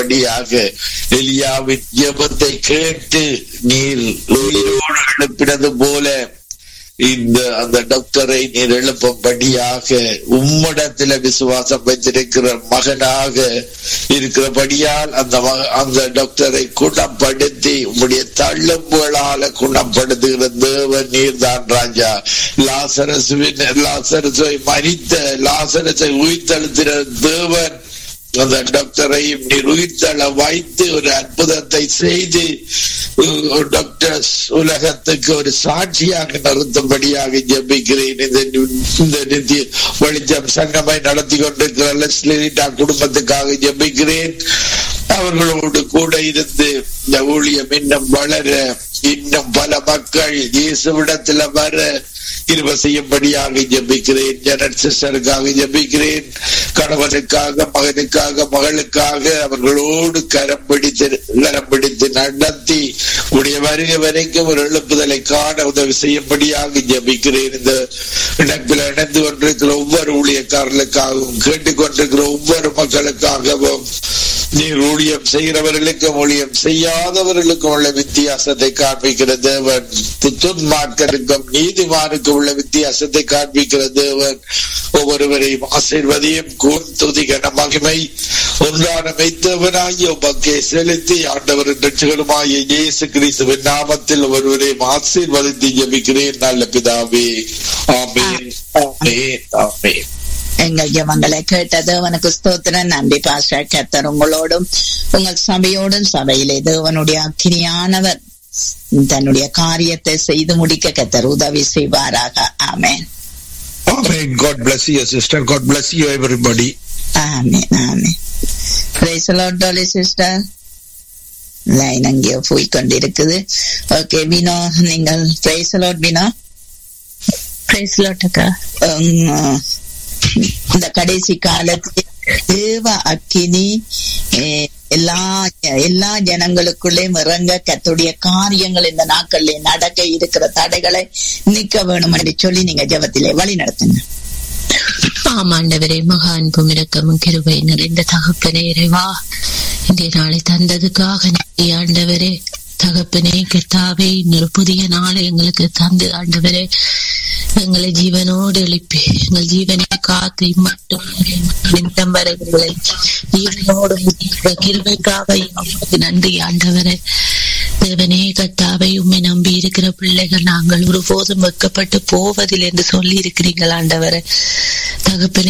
படியாக எலியாவின் ஜெபத்தை கேட்டு நீர் உயிரோடு எழுப்பினது போல இந்த அந்த டாக்டரை நீர் எழுப்பும்படியாக உம்மிடத்துல விசுவாசம் வைத்திருக்கிற மகனாக இருக்கிறபடியால் அந்த மக- அந்த டாக்டரை குணப்படுத்தி உம்முடைய தள்ளும்புகளால குணப்படுத்துகிற தேவன் நீர்தான் ராஜா லாசரசுவின் லாசரசை மறித்த லாசரசை உயிர்த்தெழுத்தின தேவன் அந்த டாக்டரையும் நீர் உயிர்த்தள வைத்து ஒரு அற்புதத்தை செய்து உ- டாக்டர்ஸ் உலகத்துக்கு ஒரு சாட்சியாக நிறுத்தும்படியாக ஜெபிக்கிறேன் இந்த நி- இந்த நித்திய வெளிச்சம் சங்கமை நடத்தி கொண்டிருக்கிற லெஸ்லி ரீட்டா குடும்பத்துக்காக ஜெபிக்கிறேன் அவர்களோடு கூட இருந்து இந்த ஊழியம் இன்னும் வளர இன்னும் பல மக்கள் இயேசுவிடத்துல வர கிருப செய்யும்படியாக ஜெபிக்கிறேன் ஜெனட் சிஸ்டருக்காக ஜெபிக்கிறேன் கணவனுக்காக மகனுக்காக மகளுக்காக அவர்களோடு கரம் பிடித்து கரம் பிடித்து நடத்தி உடைய வருகை வரைக்கும் ஒரு எழுப்புதலை காண உதவி செய்யும்படியாக ஜெபிக்கிறேன் இந்த இணைப்பில் இணைந்து கொண்டிருக்கிற ஒவ்வொரு ஊழியக்காரர்களுக்காகவும் கேட்டுக்கொண்டிருக்கிற ஒவ்வொரு மக்களுக்காகவும் நீர் ஊழியம் செய்கிறவர்களுக்கும் ஊழியம் செய்யாதவர்களுக்கும் உள்ள வித்தியாசத்தை காண்பிக்கிற தேவன் துன்மார்க்கருக்கும் நீதிமானுக்கும் உள்ள வித்தியாசத்தை காண்பிக்கிற தேவன் ஒவ்வொருவரையும் ஆசீர்வதியும் கூன் துதிகன மகிமை ஒன்றான மெய்த்தவனாகிய உமக்கே செலுத்தி ஆண்டவர் ரட்சகருமாய இயேசு கிறிஸ்துவின் நாமத்தில் ஒருவரையும் ஆசீர்வதித்து ஜெபிக்கிறேன் நல்ல பிதாவே ஆமென் ஆமென் ஆமென் எங்கள் ஜெபங்களை கேட்ட தேவனுக்கு ஸ்தோத்திரம் நன்றி பாஸ்டர் கத்தர் உங்களோடும் உங்கள் சபையோடும் சபையிலே தேவனுடைய அக்கினியானவர் தன்னுடைய காரியத்தை செய்து முடிக்க கத்தர் உதவி செய்வாராக amen Amen. God bless you, sister. God bless you, everybody. Amen amen Praise the Lord, Dolly sister. Line அங்கேயோ போய் கொண்டிருக்குது ஓகே வினோ நீங்கள் பிரைஸ் லாட் வினோ பிரைஸ் லாட்டக்கா உம், இந்த கடைசி காலத்தில் தேவ அக்கினி eh, எல்லா எல்லா ஜனங்களுக்குள்ளே இறங்க கத்துடைய காரியங்கள் இந்த நாட்களிலே நடக்க இருக்கிற தடைகளை நீக்க வேணும் என்று சொல்லி நீங்க ஜெபத்திலே வழி நடத்துங்க ஆமாண்டவரே மகா அன்பும் இரக்கமும் கிருபை நிறைந்த தகப்பனே இறைவா இன்றைய நாளை தந்ததுக்காக நன்றி ஆண்டவரே தகப்பனே கர்த்தாவே இன்னொரு புதிய நாளை எங்களுக்கு தந்து ஆண்டவரே எங்களை ஜீவனோடு எழுப்பி எங்கள் ஜீவனை காத்து மட்டும் நிமிடம் வரை எங்களை ஜீவனோடு முடிக்கிற கிருபைக்காக உமக்கு நன்றி ஆண்டவரே தேவனே கத்தாவை உம்மை நம்பி இருக்கிற பிள்ளைகள் நாங்கள் ஒருபோதும் வெட்கப்பட்டு போவதில்லை என்று சொல்லி இருக்கிறீர்கள் ஆண்டவரே தகப்பனே